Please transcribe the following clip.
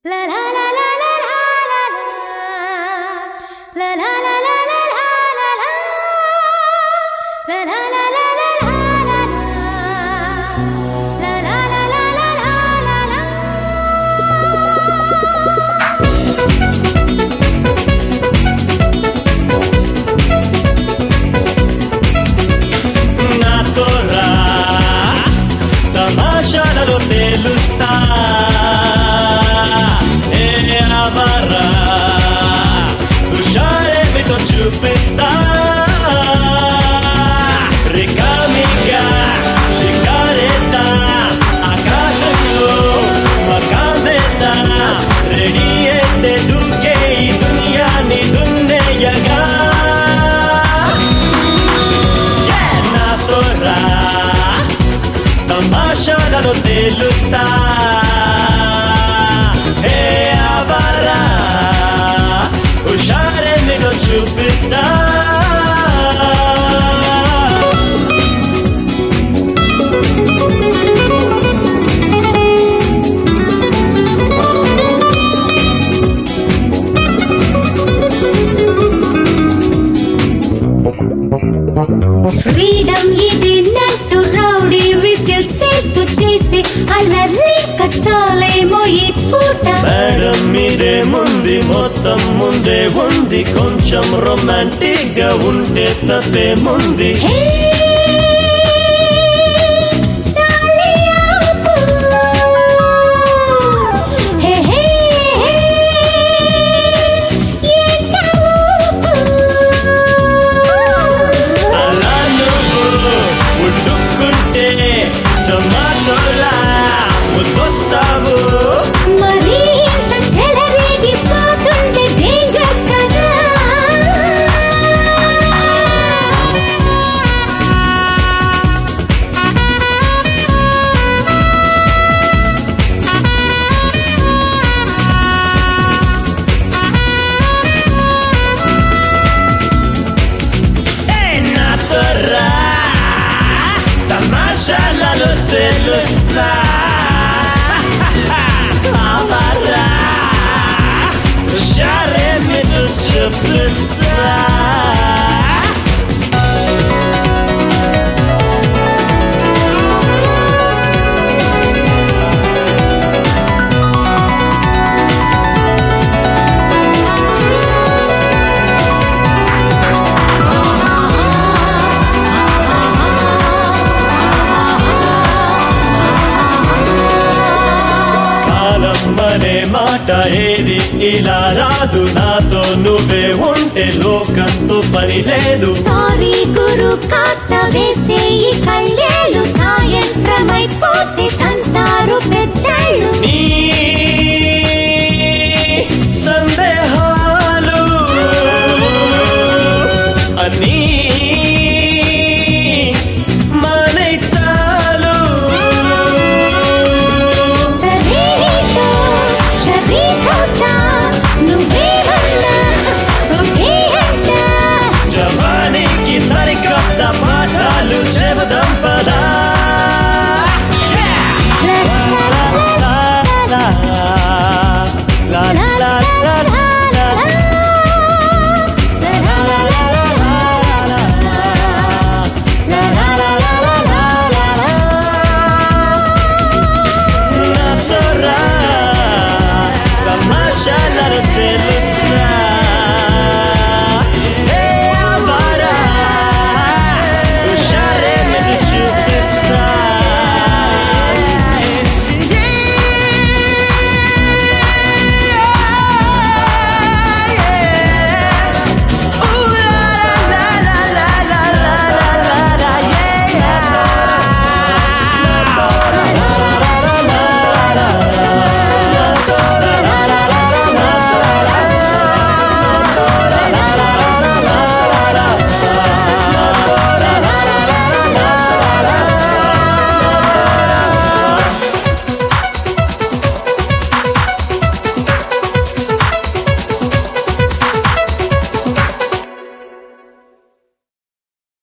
La la la la la la la la. La la la la la la la la. La la la la la la la la. La la la la la la la la. నాతో రా తమాషాలలో తేలుస్తా ఏ అవరా హుషారేమిటో చూపిస్తా రికామిగా షికారేద్దా ఆకాశంలో మకావేద్దా ready అయితే దూకే ఈ దునియాని దున్నేయగా నాతో రా తమాషాలను తేలుస్తా హే అవరా హుషారే మీకు చూపిస్తా ఫ్రీడమ్ ఇది నట్టు రౌడీ విసిల్ చేస్తూ చేసి అల్లర్లి కచ్చాలేమో ఈ పూట మేడం మీదే ముందు మొత్తం ముందే ఉంది కొంచెం రొమాంటిక్ గా ఉంటే తప్పే ముందు హే చాలి ఆపు హే హే హే ఏంట ఊపు అలా నువ్వు ఉడుక్కుంటే టమాటోలా ముద్దొస్తావు మరి ఇంత చెలరేగిపోతుంటే డేంజర్ కదా ఏ నాతో రా తమాషాలలో తెలుస్తా అవరా హుషారే మీద చూపిస్తా కాలం అనే మాట ఏది ఇలా రాదు నాతో నువ్వే ఉంటే లోకంతో పని లేదు సారీ గురు కాస్త వేసే ఈ కళ్ళేలు సాయంత్రమైపోతే తంతారు పెద్దళ్ళు నీ సందేహాలు అన్నీ మానే చాలు సరేతో చదివుతా నువ్వేమన్నా ఒకే అంట జవానికి సరికొత్త పాఠాలు చెబుదాం పదా లా లా లా లా లా లా